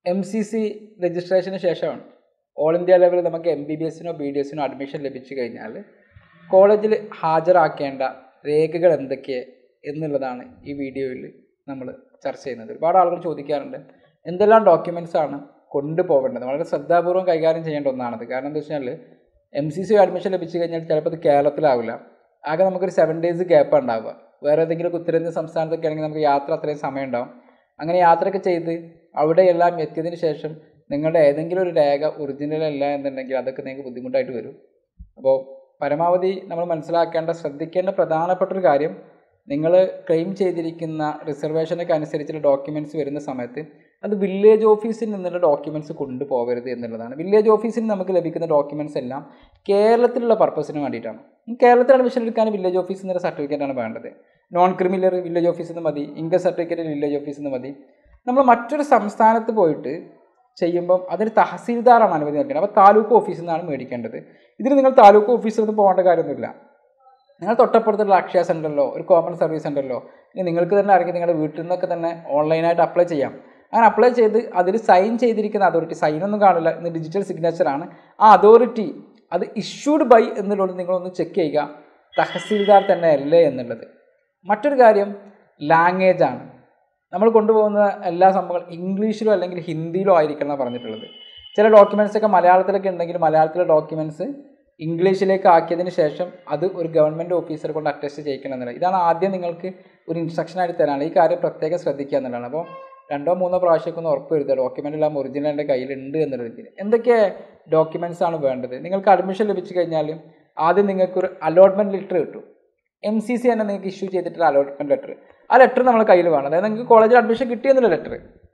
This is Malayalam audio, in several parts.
എം സി സി രജിസ്ട്രേഷന് ശേഷമാണ് ഓൾ ഇന്ത്യ ലെവലിൽ നമുക്ക് എം ബി ബി എസിനോ ബി ഡി എസിനോ അഡ്മിഷൻ ലഭിച്ചു കഴിഞ്ഞാൽ കോളേജിൽ ഹാജരാക്കേണ്ട രേഖകൾ എന്തൊക്കെ എന്നുള്ളതാണ് ഈ വീഡിയോയിൽ നമ്മൾ ചർച്ച ചെയ്യുന്നത് ഒരുപാട് ആളുകൾ ചോദിക്കാറുണ്ട് എന്തെല്ലാം ഡോക്യുമെൻറ്റ്സ് ആണ് കൊണ്ടുപോകേണ്ടത് വളരെ ശ്രദ്ധാപൂർവ്വം കൈകാര്യം ചെയ്യേണ്ട ഒന്നാണത് കാരണം എന്താ വെച്ചാൽ എം സി സി അഡ്മിഷൻ ലഭിച്ചു കഴിഞ്ഞാൽ ചിലപ്പോൾ അത് കേരളത്തിലാവില്ല ആകെ നമുക്കൊരു സെവൻ ഡേയ്സ് ഗ്യാപ്പ് ഉണ്ടാവുക വേറെ ഏതെങ്കിലും ഉത്തരേന്ത്യ സംസ്ഥാനത്തൊക്കെ ആണെങ്കിൽ നമുക്ക് യാത്ര അത്രയും സമയം ഉണ്ടാവും അങ്ങനെ യാത്രയൊക്കെ ചെയ്ത് അവിടെയെല്ലാം എത്തിയതിന് ശേഷം നിങ്ങളുടെ ഏതെങ്കിലും ഒരു രേഖ ഒറിജിനൽ അല്ല എന്നുണ്ടെങ്കിൽ അതൊക്കെ നിങ്ങൾക്ക് ബുദ്ധിമുട്ടായിട്ട് വരും അപ്പോൾ പരമാവധി നമ്മൾ മനസ്സിലാക്കേണ്ട ശ്രദ്ധിക്കേണ്ട പ്രധാനപ്പെട്ട ഒരു കാര്യം നിങ്ങൾ ക്ലെയിം ചെയ്തിരിക്കുന്ന റിസർവേഷനൊക്കെ അനുസരിച്ചുള്ള ഡോക്യുമെൻറ്റ്സ് വരുന്ന സമയത്ത് അത് വില്ലേജ് ഓഫീസിൽ നിന്നുള്ള ഡോക്യുമെൻറ്റ്സ് കൊണ്ടുപോകരുത് എന്നുള്ളതാണ് വില്ലേജ് ഓഫീസിൽ നിന്ന് നമുക്ക് ലഭിക്കുന്ന ഡോക്യുമെൻറ്റ്സ് എല്ലാം കേരളത്തിലുള്ള പർപ്പസിന് വേണ്ടിയിട്ടാണ് കേരളത്തിൽ അഡ്മിഷൻ എടുക്കാൻ വില്ലേജ് ഓഫീസിൽ നിന്നുള്ള സർട്ടിഫിക്കറ്റാണ് വേണ്ടത് നോൺ ക്രിമിനൽ വില്ലേജ് ഓഫീസിൽ നിന്ന് മതി ഇൻകം സർട്ടിഫിക്കറ്റ് വില്ലേജ് ഓഫീസിൽ നിന്ന് മതി നമ്മൾ മറ്റൊരു സംസ്ഥാനത്ത് പോയിട്ട് ചെയ്യുമ്പം അതിന് തഹസീൽദാറാണ് അനുമതി നൽകേണ്ടത് അപ്പോൾ താലൂക്ക് ഓഫീസിൽ നിന്നാണ് മേടിക്കേണ്ടത് ഇതിന് നിങ്ങൾ താലൂക്ക് ഓഫീസിൽ നിന്ന് പോകേണ്ട കാര്യമൊന്നുമില്ല നിങ്ങൾ തൊട്ടപ്പുറത്തുള്ള അക്ഷയ സെൻ്ററിലോ ഒരു കോമൺ സർവീസ് സെൻ്ററിലോ ഇനി നിങ്ങൾക്ക് തന്നെ അറിയാം നിങ്ങളുടെ വീട്ടിൽ നിന്നൊക്കെ തന്നെ ഓൺലൈനായിട്ട് അപ്ലൈ ചെയ്യാം അങ്ങനെ അപ്ലൈ ചെയ്ത് അതിൽ സൈൻ ചെയ്തിരിക്കുന്ന അതോറിറ്റി സൈനൊന്നും കാണില്ല ഇന്ന് ഡിജിറ്റൽ സിഗ്നേച്ചറാണ് ആ അതോറിറ്റി അത് ഇഷ്യൂഡ് ബൈ എന്നുള്ളത് നിങ്ങളൊന്ന് ചെക്ക് ചെയ്യുക തഹസീൽദാർ തന്നെ അല്ലേ എന്നുള്ളത് മറ്റൊരു കാര്യം ലാംഗ്വേജ് ആണ് നമ്മൾ കൊണ്ടുപോകുന്ന എല്ലാ സംഭവങ്ങളും ഇംഗ്ലീഷിലോ അല്ലെങ്കിൽ ഹിന്ദിയിലോ ആയിരിക്കണം എന്നാണ് പറഞ്ഞിട്ടുള്ളത് ചില ഡോക്യുമെൻറ്റ്സ് ഒക്കെ മലയാളത്തിലൊക്കെ ഉണ്ടെങ്കിൽ മലയാളത്തിലെ ഡോക്യുമെൻറ്റ്സ് ഇംഗ്ലീഷിലേക്ക് ആക്കിയതിന് ശേഷം അത് ഒരു ഗവൺമെൻറ് ഓഫീസറെ കൊണ്ട് അറ്റസ്റ്റ് ചെയ്യിക്കണം എന്നുള്ളത് ഇതാണ് ആദ്യം നിങ്ങൾക്ക് ഒരു ഇൻസ്ട്രക്ഷനായിട്ട് തരാനുള്ളത് ഈ കാര്യം പ്രത്യേകം ശ്രദ്ധിക്കുക എന്നുള്ളതാണ് അപ്പോൾ രണ്ടോ മൂന്നോ പ്രാവശ്യമൊക്കെ ഒന്ന് ഉറപ്പ് വരുത്തുക ഡോക്യുമെൻ്റ് എല്ലാം ഒറിജിനൽ എൻ്റെ കയ്യിലുണ്ട് എന്നുള്ള രീതിയിൽ എന്തൊക്കെ ഡോക്യുമെൻറ്റ്സ് ആണ് വേണ്ടത് നിങ്ങൾക്ക് അഡ്മിഷൻ ലഭിച്ചു കഴിഞ്ഞാൽ ആദ്യം നിങ്ങൾക്കൊരു അലോട്ട്മെൻറ്റ് ലെറ്റർ കിട്ടും എം സി സി തന്നെ നിങ്ങൾക്ക് ഇഷ്യൂ ചെയ്തിട്ടുള്ള അലോട്ട്മെൻറ്റ് ലെറ്റർ ആ ലെറ്റർ നമ്മുടെ കയ്യിൽ വേണം അതായത് നിങ്ങൾക്ക് കോളേജിൽ അഡ്മിഷൻ കിട്ടിയെന്നുള്ള ലെറ്റർ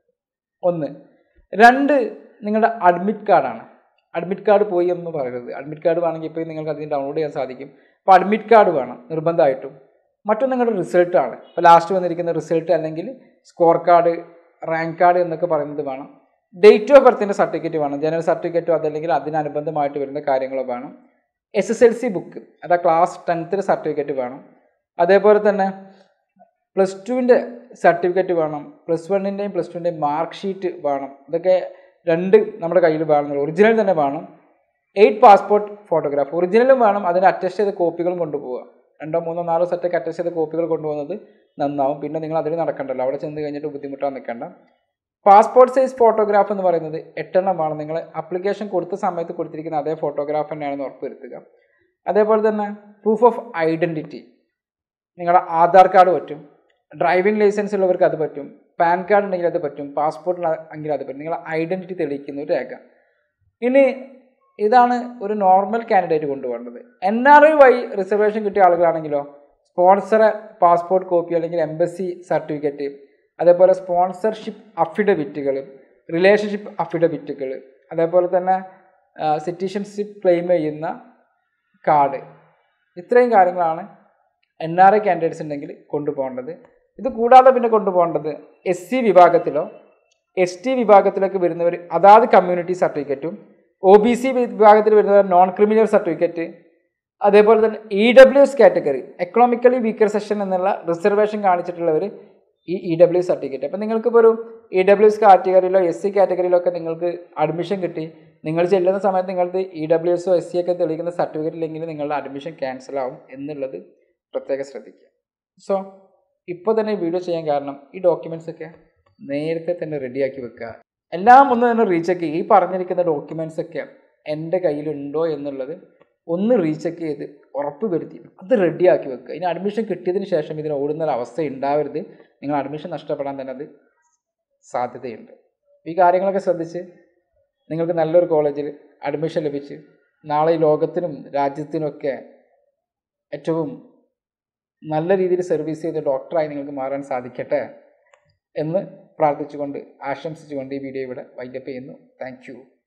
ഒന്ന് രണ്ട് നിങ്ങളുടെ അഡ്മിറ്റ് കാർഡാണ് അഡ്മിറ്റ് കാർഡ് പോയി എന്ന് പറയരുത് അഡ്മിറ്റ് കാർഡ് വേണമെങ്കിൽ ഇപ്പോൾ നിങ്ങൾക്ക് അതിന് ഡൗൺലോഡ് ചെയ്യാൻ സാധിക്കും അപ്പോൾ അഡ്മിറ്റ് കാർഡ് വേണം നിർബന്ധമായിട്ടും മറ്റൊന്ന് നിങ്ങളുടെ റിസൾട്ടാണ് ഇപ്പോൾ ലാസ്റ്റ് വന്നിരിക്കുന്ന റിസൾട്ട് അല്ലെങ്കിൽ സ്കോർ കാർഡ് റാങ്ക് കാർഡ് എന്നൊക്കെ പറയുന്നത് വേണം ഡേറ്റ് ഓഫ് ബർത്തിൻ്റെ സർട്ടിഫിക്കറ്റ് വേണം ജനറൽ സർട്ടിഫിക്കറ്റോ അതല്ലെങ്കിൽ അതിനനുബന്ധമായിട്ട് വരുന്ന കാര്യങ്ങളോ വേണം S S L C book അതാ ക്ലാസ് ടെൻത്തിൽ സർട്ടിഫിക്കറ്റ് വേണം അതേപോലെ തന്നെ പ്ലസ് ടുവിൻ്റെ സർട്ടിഫിക്കറ്റ് വേണം പ്ലസ് വണ്ണിൻ്റെയും പ്ലസ് ടുവിൻ്റെയും മാർക്ക് ഷീറ്റ് വേണം ഇതൊക്കെ രണ്ട് നമ്മുടെ കയ്യിൽ വേണം ഒറിജിനൽ തന്നെ വേണം എയ്റ്റ് പാസ്പോർട്ട് ഫോട്ടോഗ്രാഫ് ഒറിജിനലും വേണം അതിന് അറ്റസ്റ്റ് ചെയ്ത കോപ്പികളും കൊണ്ടുപോവുക രണ്ടോ മൂന്നോ നാലോ സെറ്റൊക്കെ അറ്റസ്റ്റ് ചെയ്ത കോപ്പികൾ കൊണ്ടുപോകുന്നത് നന്നാവും പിന്നെ നിങ്ങൾ അതിന് നടക്കണ്ടല്ലോ അവിടെ ചെന്ന് കഴിഞ്ഞിട്ട് ബുദ്ധിമുട്ടാൻ നിൽക്കണ്ട പാസ്പോർട്ട് സൈസ് ഫോട്ടോഗ്രാഫ് എന്ന് പറയുന്നത് എട്ടെണ്ണമാണ് നിങ്ങൾ അപ്ലിക്കേഷൻ കൊടുത്ത സമയത്ത് കൊടുത്തിരിക്കുന്ന അതേ ഫോട്ടോഗ്രാഫ് തന്നെയാണെന്ന് ഉറപ്പുവരുത്തുക അതേപോലെ തന്നെ പ്രൂഫ് ഓഫ് ഐഡൻറ്റിറ്റി നിങ്ങളുടെ ആധാർ കാർഡ് പറ്റും ഡ്രൈവിംഗ് ലൈസൻസ് ഉള്ളവർക്ക് അത് പറ്റും പാൻ കാർഡ് ഉണ്ടെങ്കിൽ അത് പറ്റും പാസ്പോർട്ട് എങ്കിൽ അത് പറ്റും നിങ്ങളുടെ ഐഡൻറ്റിറ്റി തെളിയിക്കുന്ന ഒരു രേഖ ഇനി ഇതാണ് ഒരു നോർമൽ കാൻഡിഡേറ്റ് കൊണ്ടുപോകേണ്ടത് എൻ ആർ ഐ വഴി റിസർവേഷൻ കിട്ടിയ ആളുകളാണെങ്കിലോ സ്പോൺസറെ പാസ്പോർട്ട് കോപ്പി അല്ലെങ്കിൽ എംബസി സർട്ടിഫിക്കറ്റ് അതേപോലെ സ്പോൺസർഷിപ്പ് അഫിഡവിറ്റുകൾ റിലേഷൻഷിപ്പ് അഫിഡവിറ്റുകൾ അതേപോലെ തന്നെ സിറ്റിസൺഷിപ്പ് ക്ലെയിം ചെയ്യുന്ന കാർഡ് ഇത്രയും കാര്യങ്ങളാണ് എൻ ആർ ഐ കാൻഡിഡേറ്റ്സ് ഉണ്ടെങ്കിൽ കൊണ്ടുപോകേണ്ടത് ഇത് കൂടാതെ പിന്നെ കൊണ്ടുപോകേണ്ടത് എസ് സി വിഭാഗത്തിലോ എസ് ടി വിഭാഗത്തിലൊക്കെ വരുന്നവർ അതാത് കമ്മ്യൂണിറ്റി സർട്ടിഫിക്കറ്റും ഒ ബി സി വിഭാഗത്തിൽ വരുന്നവർ നോൺ ക്രിമിനൽ സർട്ടിഫിക്കറ്റ് അതേപോലെ തന്നെ E W S category economically weaker section എന്നുള്ള റിസർവേഷൻ കാണിച്ചിട്ടുള്ളവർ ഈ ഇ ഡബ്ല്യു സർട്ടിഫിക്കറ്റ് അപ്പം നിങ്ങൾക്കിപ്പോൾ ഒരു ഇ ഡബ്ല്യു എസ് കാറ്റഗറിയിലോ എസ് സി കാറ്റഗറിയിലോ ഒക്കെ നിങ്ങൾക്ക് അഡ്മിഷൻ കിട്ടി നിങ്ങൾ ചെല്ലുന്ന സമയത്ത് നിങ്ങൾക്ക് ഇ ഡബ്ല്യു എസോ എസ് സി ഒക്കെ തെളിയിക്കുന്ന സർട്ടിഫിക്കറ്റ് ഇല്ലെങ്കിൽ നിങ്ങളുടെ അഡ്മിഷൻ ക്യാൻസൽ ആവും എന്നുള്ളത് പ്രത്യേകം ശ്രദ്ധിക്കുക സോ ഇപ്പോൾ തന്നെ വീഡിയോ ചെയ്യാൻ കാരണം ഈ ഡോക്യുമെൻറ്റ്സ് ഒക്കെ നേരത്തെ തന്നെ റെഡിയാക്കി വെക്കുക എല്ലാം ഒന്ന് തന്നെ റീചെക്ക് ചെയ്യുക ഈ പറഞ്ഞിരിക്കുന്ന ഡോക്യുമെൻറ്റ്സ് ഒക്കെ എൻ്റെ കയ്യിലുണ്ടോ എന്നുള്ളത് ഒന്ന് റീചെക്ക് ചെയ്ത് ഉറപ്പ് വരുത്തി അത് റെഡിയാക്കി വെക്കുക ഇനി അഡ്മിഷൻ കിട്ടിയതിന് ശേഷം ഇതിന് ഓടുന്ന ഒരു അവസ്ഥ ഉണ്ടാവരുത് നിങ്ങൾ അഡ്മിഷൻ നഷ്ടപ്പെടാൻ തന്നെ അത് സാധ്യതയുണ്ട് ഈ കാര്യങ്ങളൊക്കെ ശ്രദ്ധിച്ച് നിങ്ങൾക്ക് നല്ലൊരു കോളേജിൽ അഡ്മിഷൻ ലഭിച്ച് നാളെ ഈ ലോകത്തിനും രാജ്യത്തിനുമൊക്കെ ഏറ്റവും നല്ല രീതിയിൽ സർവീസ് ചെയ്ത ഡോക്ടറായി നിങ്ങൾക്ക് മാറാൻ സാധിക്കട്ടെ എന്ന് പ്രാർത്ഥിച്ചുകൊണ്ട് ആശംസിച്ചുകൊണ്ട് ഈ വീഡിയോ ഇവിടെ വൈൻഡപ്പ് ചെയ്യുന്നു താങ്ക്